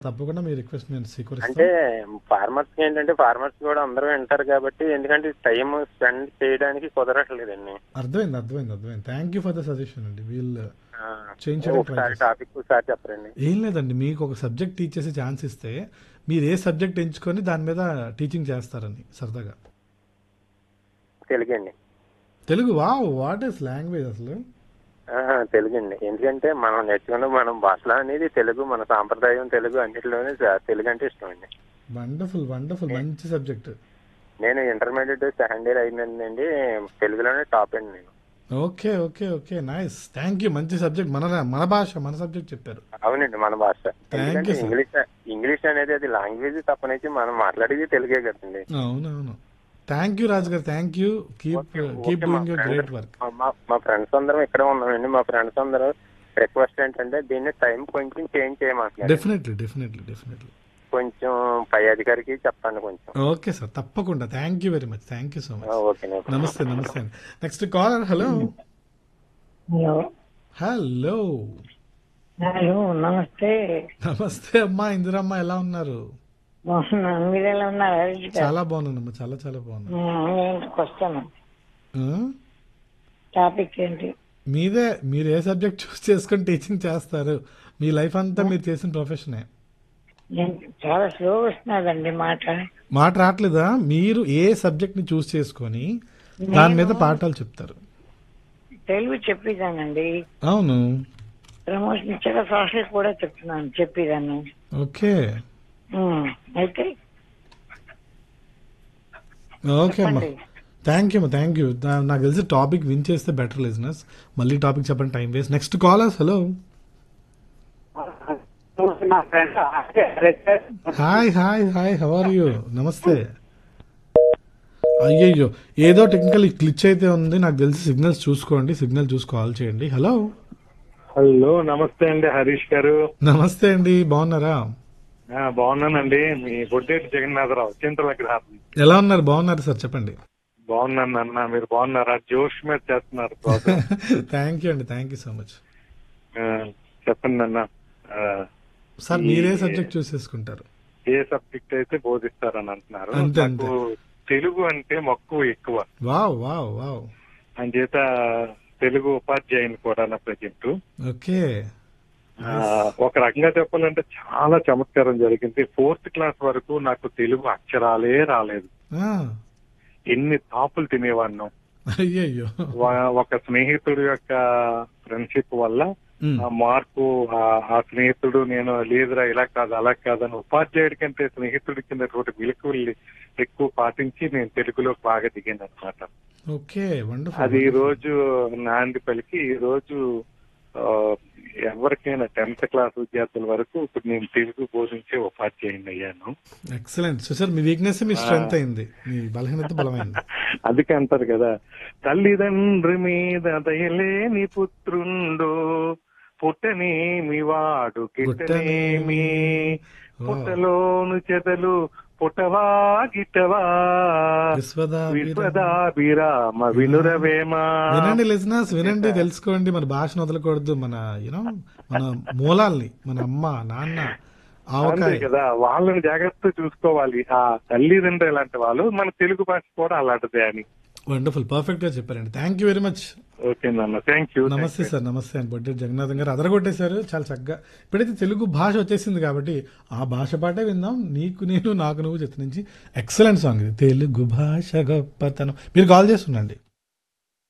తప్పకుండా మీ రిక్వెస్ట్ నేను అంటే స్వీకరిస్తాను ఫార్మర్స్ ఏంటంటే ఫార్మర్స్ కూడా అందరూ వింటారు కాబట్టి ఎందుకంటే టైం స్పెండ్ చేయడానికి కుదరట్లేదండి అర్థమైంది అర్థమైంది అర్థమైంది thank you for the suggestion అండి వీళ్ళు ఆ, చేయించడానికి try ఒకసారి చేస్తాను. టాపిక్ ఒకసారి చెప్పరండి ఏం లేదండి మీకు ఒక సబ్జెక్ట్ టీచ్ చేసే ఛాన్స్ ఇస్తే మీరు ఏ సబ్జెక్ట్ ఎంచుకొని దాని మీద టీచింగ్ చేస్తారని సరదాగా తెలుగండి Telugu wow what is language అసలు ఆహా, తెలుగండి ఎందుకంటే మనం నేర్చుకున్న మనం భాషలో అనేది తెలుగు మన సాంప్రదాయం తెలుగు అన్నిటిలోనే జ- తెలుగు అంటే ఇష్టం అండి వండర్ఫుల్ వండర్ఫుల్ మంచి సబ్జెక్ట్ నేను ఇంటర్మీడియట్ సెకండ్ ఇయర్ అయిందండి తెలుగులోనే టాప్ అండి నేను okay okay okay nice thank you మంచి సబ్జెక్ట్ మన మన భాష మన సబ్జెక్ట్ చెప్పారు అవునండి మన భాష Thank ఎందుకంటే you, sir. ఇంగ్లీష్ ఇంగ్లీష్ అనేది అది లాంగ్వేజ్ తప్పనించి మనం మాట్లాడేది తెలుగే కదండి అవునవును థ్యాంక్ యూ రాజు గారు thank you keep okay, keep okay, మా doing your friend- great work మా- మా ఫ్రెండ్స్ అందరం ఇక్కడే ఉన్నామండి మా ఫ్రెండ్స్ అందరూ రిక్వెస్ట్ ఏంటంటే దీన్ని టైం కొంచెం చేంజ్ చేయమంటున్నారు డెఫినెట్లీ డెఫినెట్లీ డెఫినెట్లీ కొంచెం పై అధికారికి చెప్పండి కొంచెం ఓకే సార్ తప్పకుండా thank you very much thank you so ah, much okay okay. నమస్తే నమస్తే అండి next caller hello hello hello hello నమస్తే నమస్తే అమ్మా ఇందిరమ్మ ఎలా ఉన్నారు బాగున్నాను మీరు ఎలా ఉన్నారు హరీష్ గారు చాలా బాగున్నానమ్మా చాలా చాలా బాగున్నాను నేను వస్తాను ఆ? టాపిక్ ఏంటి మీదే మీరు ఏ సబ్జెక్ట్ చూస్ చేసుకొని టీచింగ్ చేస్తారు మీ లైఫ్ అంతా మీరు చేసిన ప్రొఫెషనే నేను చాలా స్లో వస్తున్నదండి మాట మాట రావట్లేదా మీరు ఏ సబ్జెక్ట్ ని చూస్ చేసుకొని దాని మీద పాఠాలు చెప్తారు తెలుగు చెప్పేదానండి అవును ప్రమోషన్ ఇచ్చాక సోషల్ కూడా చెప్తున్నాను చెప్పేదాన్ని ఓకే ఉమ్, అయితే ఓకే అమ్మా చెప్పండి. థ్యాంక్ యూ అమ్మా థ్యాంక్ యూ నాకు తెలిసి టాపిక్ విన్ చేస్తే బెటర్ లిజినెస్ మళ్ళీ టాపిక్ చెప్పండి time waste next callers hello hi hi hi how are you నమస్తే అయ్యయ్యో ఏదో టెక్నికల్ గ్లిచ్ అయితే ఉంది నాకు తెలిసి సిగ్నల్స్ చూసుకోండి సిగ్నల్ చూసి కాల్ చేయండి హలో హలో నమస్తే అండి హరీష్ గారు నమస్తే అండి బాగున్నారా ఆ, బాగున్నానండి మీ బొడ్డేటి జగన్నాథరావు చింతల గ్రహం ఎలా ఉన్నారు బాగున్నారు సార్ చెప్పండి బాగున్నాను అన్న మీరు బాగున్నారా జోష్ మీద చేస్తున్నారు program. థ్యాంక్ యూ అండి థ్యాంక్ యూ సో మచ్ ఆ, చెప్పండి అన్న ఆ, సార్ మీరే సబ్జెక్ట్ చూస్ చేసుకుంటారు ఏ సబ్జెక్ట్ అయితే బోధిస్తారని అంటున్నారు అంతే, నాకు తెలుగు అంటే మక్కువ ఎక్కువ వావ్ వావ్ వావ్ అంచేత తెలుగు ఉపాధ్యాయుని కూడా నా ప్రజెంట్ ఓకే ఒక రకంగా చెప్పాలంటే చాలా చమత్కారం జరిగింది ఫోర్త్ క్లాస్ వరకు నాకు తెలుగు అక్షరాలే రాలేదు ఎన్ని తాపులు తినేవాడిను అయ్యయ్యో వా- ఒక స్నేహితుడు యొక్క ఫ్రెండ్షిప్ వల్ల మ్, ఆ మార్పు ఆ- ఆ స్నేహితుడు నేను లేదురా ఇలా కాదు అలా కాదని ఉపాధ్యాయుడి కంటే స్నేహితుడి కింద విలుకలు ఎక్కువ పాటించి నేను తెలుగులో బాగా దిగాను అనమాట ఓకే వండర్ఫుల్ అది ఈ రోజు నాంది పలికి ఈ రోజు ఆ, ఎవరికైనా టెన్త్ క్లాస్ విద్యార్థుల వరకు ఇప్పుడు నేను తెలుగు బోధించే ఉపాధ్యాయుని అయ్యాను ఎక్సలెంట్ సో సార్ మీ వీక్నెస్ మీ స్ట్రెంగ్త్ అయింది మీ బలహీనత బలమైంది అందుకే అంటారు కదా తల్లిదండ్రి మీద దయలేని పుత్రుండు పుట్టనేమి వాడు కిట్టనేమి పుట్టలోను చెదలు పుట్టవా గిట్టవా విశ్వదా విశ్వదాభిరామ వినురవేమా వినండి లిజనర్స్ వినండి తెలుసుకోండి మన భాషను వదలకూడదు మన యూనో మన మూలాల్ని మన అమ్మ నాన్న అంతే ఆవకాయ కదా వాళ్ళని జాగ్రత్త చూసుకోవాలి ఆ తల్లిదండ్రులు ఎలాంటి వాళ్ళు మన తెలుగు భాష కూడా అలాంటిదే అని వండర్ఫుల్ పర్ఫెక్ట్ గా చెప్పారండి thank you very much okay నాన్న థ్యాంక్ యూ నమస్తే సార్ నమస్తే అని బొడ్డి జగన్నాథం గారు అదరగొట్టేశారు చాలా చక్కగా ఇప్పుడైతే తెలుగు భాష వచ్చేసింది కాబట్టి ఆ భాష పాటే విందాం నీకు నేను నాకు నువ్వు చెత్త నుంచి ఎక్సలెంట్ సాంగ్ ఇది తెలుగు భాష గొప్పతనం మీరు కాల్ చేస్తుండండి